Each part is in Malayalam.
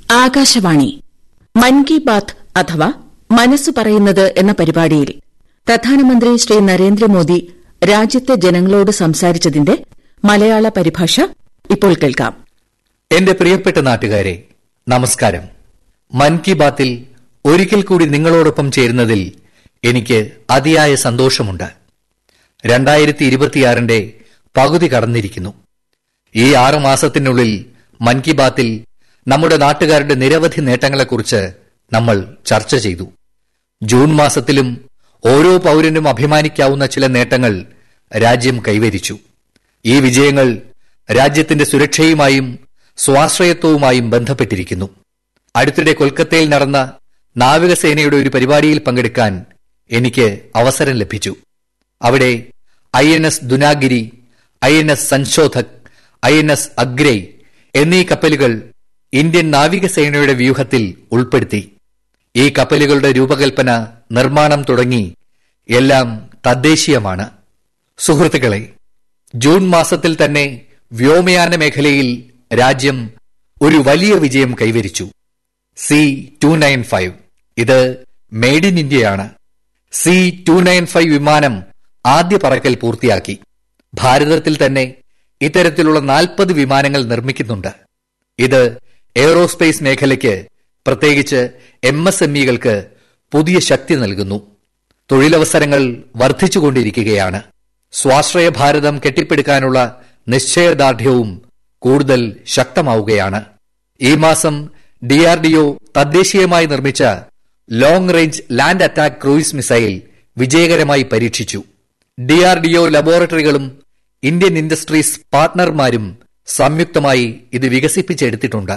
ആകാശവാണി മൻ കി ബാത്ത് അഥവാ മനസ്സ് പറയുന്നത് എന്ന പരിപാടിയിൽ പ്രധാനമന്ത്രി ശ്രീ നരേന്ദ്രമോദി രാജ്യത്തെ ജനങ്ങളോട് സംസാരിച്ചതിന്റെ മലയാള പരിഭാഷ ഇപ്പോൾ കേൾക്കാം എന്റെ പ്രിയപ്പെട്ട നാട്ടുകാരെ നമസ്കാരം മൻ കി ബാത്തിൽ ഒരിക്കൽ കൂടി നിങ്ങളോടൊപ്പം ചേരുന്നതിൽ എനിക്ക് അതിയായ സന്തോഷമുണ്ട് രണ്ടായിരത്തി ഇരുപത്തിയാറിന്റെ പകുതി കടന്നിരിക്കുന്നു ഈ ആറു മാസത്തിനുള്ളിൽ മൻ കി ബാത്തിൽ നമ്മുടെ നാട്ടുകാരുടെ നിരവധി നേട്ടങ്ങളെക്കുറിച്ച് നമ്മൾ ചർച്ച ചെയ്തു ജൂൺ മാസത്തിലും ഓരോ പൌരനും അഭിമാനിക്കാവുന്ന ചില നേട്ടങ്ങൾ രാജ്യം കൈവരിച്ചു ഈ വിജയങ്ങൾ രാജ്യത്തിന്റെ സുരക്ഷയുമായും സ്വാശ്രയത്വവുമായും ബന്ധപ്പെട്ടിരിക്കുന്നു അടുത്തിടെ കൊൽക്കത്തയിൽ നടന്ന നാവികസേനയുടെ ഒരു പരിപാടിയിൽ പങ്കെടുക്കാൻ എനിക്ക് അവസരം ലഭിച്ചു അവിടെ I N S Dunagiri I N S Sanshodhak I N S Agray എന്നീ കപ്പലുകൾ ഇന്ത്യൻ നാവികസേനയുടെ വ്യൂഹത്തിൽ ഉൾപ്പെടുത്തി ഈ കപ്പലുകളുടെ രൂപകൽപ്പന നിർമ്മാണം തുടങ്ങി എല്ലാം തദ്ദേശീയമാണ് സുഹൃത്തുക്കളെ ജൂൺ മാസത്തിൽ തന്നെ വ്യോമയാന മേഖലയിൽ രാജ്യം ഒരു വലിയ വിജയം കൈവരിച്ചു സി ടു നയൻ ഫൈവ് ഇത് മെയ്ഡ് ഇൻ ഇന്ത്യയാണ് സി ടു നയൻ ഫൈവ് വിമാനം ആദ്യ പറക്കൽ പൂർത്തിയാക്കി ഭാരതത്തിൽ തന്നെ ഇത്തരത്തിലുള്ള നാൽപ്പത് വിമാനങ്ങൾ നിർമ്മിക്കുന്നുണ്ട് ഇത് എയ്റോസ്പേസ് മേഖലയ്ക്ക് പ്രത്യേകിച്ച് എം എസ് എം ഇകൾക്ക് പുതിയ ശക്തി നൽകുന്നു തൊഴിലവസരങ്ങൾ വർദ്ധിച്ചുകൊണ്ടിരിക്കുകയാണ് സ്വാശ്രയ ഭാരതം കെട്ടിപ്പടുക്കാനുള്ള നിശ്ചയദാർഢ്യവും കൂടുതൽ ശക്തമാവുകയാണ് ഈ മാസം ഡിആർഡിഒ തദ്ദേശീയമായി നിർമ്മിച്ച long range land attack cruise missile വിജയകരമായി പരീക്ഷിച്ചു ഡിആർഡിഒ ലബോറട്ടറികളും ഇന്ത്യൻ ഇൻഡസ്ട്രീസ് പാർട്ട്ണർമാരും സംയുക്തമായി ഇത് വികസിപ്പിച്ചെടുത്തിട്ടുണ്ട്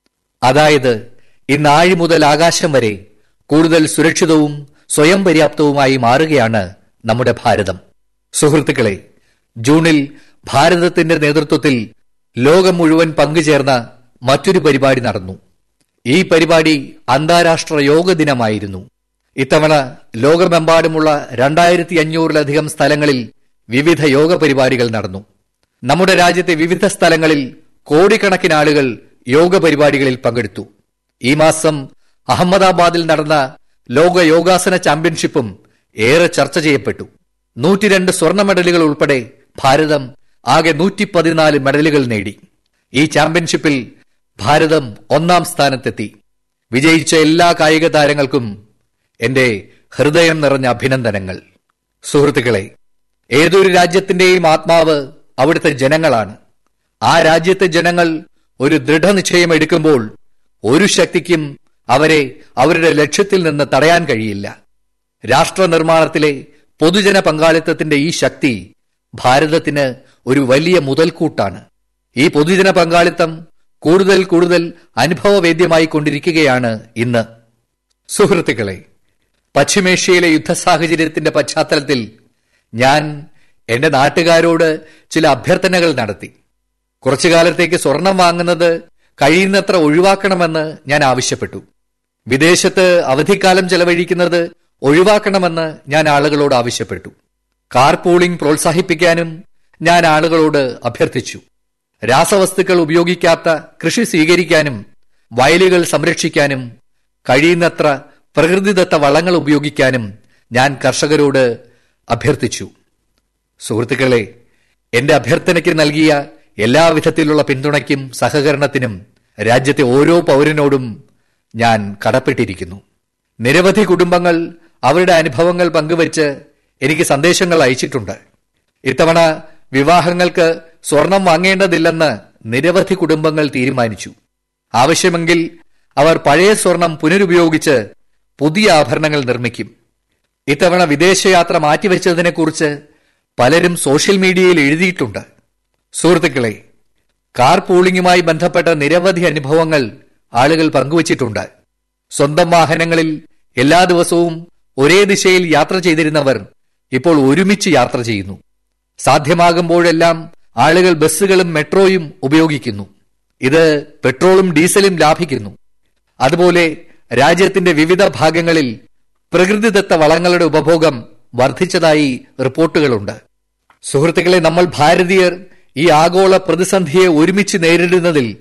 അതായത് ഇന്ന് ആഴി മുതൽ ആകാശം വരെ കൂടുതൽ സുരക്ഷിതവും സ്വയം പര്യാപ്തവുമായി മാറുകയാണ് നമ്മുടെ ഭാരതം സുഹൃത്തുക്കളെ ജൂണിൽ ഭാരതത്തിന്റെ നേതൃത്വത്തിൽ ലോകം മുഴുവൻ പങ്കുചേർന്ന മറ്റൊരു പരിപാടി നടന്നു ഈ പരിപാടി അന്താരാഷ്ട്ര യോഗ ദിനമായിരുന്നു ഇത്തവണ ലോകമെമ്പാടുമുള്ള രണ്ടായിരത്തി അഞ്ഞൂറിലധികം സ്ഥലങ്ങളിൽ വിവിധ യോഗ പരിപാടികൾ നടന്നു നമ്മുടെ രാജ്യത്തെ വിവിധ സ്ഥലങ്ങളിൽ കോടിക്കണക്കിന് ആളുകൾ യോഗ പരിപാടികളിൽ പങ്കെടുത്തു ഈ മാസം അഹമ്മദാബാദിൽ നടന്ന ലോക യോഗാസന ചാമ്പ്യൻഷിപ്പും ഏറെ ചർച്ച ചെയ്യപ്പെട്ടു നൂറ്റിരണ്ട് സ്വർണ്ണ മെഡലുകൾ ഉൾപ്പെടെ ഭാരതം ആകെ നൂറ്റി പതിനാല് മെഡലുകൾ നേടി ഈ ചാമ്പ്യൻഷിപ്പിൽ ഭാരതം ഒന്നാം സ്ഥാനത്തെത്തി വിജയിച്ച എല്ലാ കായിക താരങ്ങൾക്കും എന്റെ ഹൃദയം നിറഞ്ഞ അഭിനന്ദനങ്ങൾ സുഹൃത്തുക്കളെ ഏതൊരു രാജ്യത്തിന്റെയും ആത്മാവ് അവിടുത്തെ ജനങ്ങളാണ് ആ രാജ്യത്തെ ജനങ്ങൾ ഒരു ദൃഢനിശ്ചയം എടുക്കുമ്പോൾ ഒരു ശക്തിക്കും അവരെ അവരുടെ ലക്ഷ്യത്തിൽ നിന്ന് തടയാൻ കഴിയില്ല രാഷ്ട്ര നിർമ്മാണത്തിലെ പൊതുജന പങ്കാളിത്തത്തിന്റെ ഈ ശക്തി ഭാരതത്തിന് ഒരു വലിയ മുതൽക്കൂട്ടാണ് ഈ പൊതുജന പങ്കാളിത്തം കൂടുതൽ കൂടുതൽ അനുഭവവേദ്യമായി കൊണ്ടിരിക്കുകയാണ് ഇന്ന് സുഹൃത്തുക്കളെ പശ്ചിമേഷ്യയിലെ യുദ്ധ സാഹചര്യത്തിന്റെ പശ്ചാത്തലത്തിൽ ഞാൻ എന്റെ നാട്ടുകാരോട് ചില അഭ്യർത്ഥനകൾ നടത്തി കുറച്ചു കാലത്തേക്ക് സ്വർണം വാങ്ങുന്നത് കഴിയുന്നത്ര ഒഴിവാക്കണമെന്ന് ഞാൻ ആവശ്യപ്പെട്ടു വിദേശത്ത് അവധിക്കാലം ചെലവഴിക്കുന്നത് ഒഴിവാക്കണമെന്ന് ഞാൻ ആളുകളോട് ആവശ്യപ്പെട്ടു കാർ പൂളിംഗ് പ്രോത്സാഹിപ്പിക്കാനും ഞാൻ ആളുകളോട് അഭ്യർത്ഥിച്ചു രാസവസ്തുക്കൾ ഉപയോഗിക്കാത്ത കൃഷി സ്വീകരിക്കാനും വയലുകൾ സംരക്ഷിക്കാനും കഴിയുന്നത്ര പ്രകൃതിദത്ത വളങ്ങൾ ഉപയോഗിക്കാനും ഞാൻ കർഷകരോട് അഭ്യർത്ഥിച്ചു സുഹൃത്തുക്കളെ എന്റെ അഭ്യർത്ഥനയ്ക്ക് നൽകിയ എല്ലാവിധത്തിലുള്ള പിന്തുണയ്ക്കും സഹകരണത്തിനും രാജ്യത്തെ ഓരോ പൗരനോടും ഞാൻ കടപ്പെട്ടിരിക്കുന്നു നിരവധി കുടുംബങ്ങൾ അവരുടെ അനുഭവങ്ങൾ പങ്കുവച്ച് എനിക്ക് സന്ദേശങ്ങൾ അയച്ചിട്ടുണ്ട് ഇത്തവണ വിവാഹങ്ങൾക്ക് സ്വർണം വാങ്ങേണ്ടതില്ലെന്ന് നിരവധി കുടുംബങ്ങൾ തീരുമാനിച്ചു ആവശ്യമെങ്കിൽ അവർ പഴയ സ്വർണം പുനരുപയോഗിച്ച് പുതിയ ആഭരണങ്ങൾ നിർമ്മിക്കും ഇത്തവണ വിദേശയാത്ര മാറ്റിവെച്ചതിനെക്കുറിച്ച് പലരും സോഷ്യൽ മീഡിയയിൽ എഴുതിയിട്ടുണ്ട് സുഹൃത്തുക്കളെ കാർ പൂളിംഗുമായി ബന്ധപ്പെട്ട നിരവധി അനുഭവങ്ങൾ ആളുകൾ പങ്കുവച്ചിട്ടുണ്ട് സ്വന്തം വാഹനങ്ങളിൽ എല്ലാ ദിവസവും ഒരേ ദിശയിൽ യാത്ര ചെയ്തിരുന്നവർ ഇപ്പോൾ ഒരുമിച്ച് യാത്ര ചെയ്യുന്നു സാധ്യമാകുമ്പോഴെല്ലാം ആളുകൾ ബസ്സുകളും മെട്രോയും ഉപയോഗിക്കുന്നു ഇത് പെട്രോളും ഡീസലും ലാഭിക്കുന്നു അതുപോലെ രാജ്യത്തിന്റെ വിവിധ ഭാഗങ്ങളിൽ പ്രകൃതിദത്ത വളങ്ങളുടെ ഉപഭോഗം വർദ്ധിച്ചതായി റിപ്പോർട്ടുകളുണ്ട് സുഹൃത്തുക്കളെ നമ്മൾ ഭാരതീയർ ഈ ആഗോള പ്രതിസന്ധിയെ ഒരുമിച്ച് നേരിടുന്നതിൽ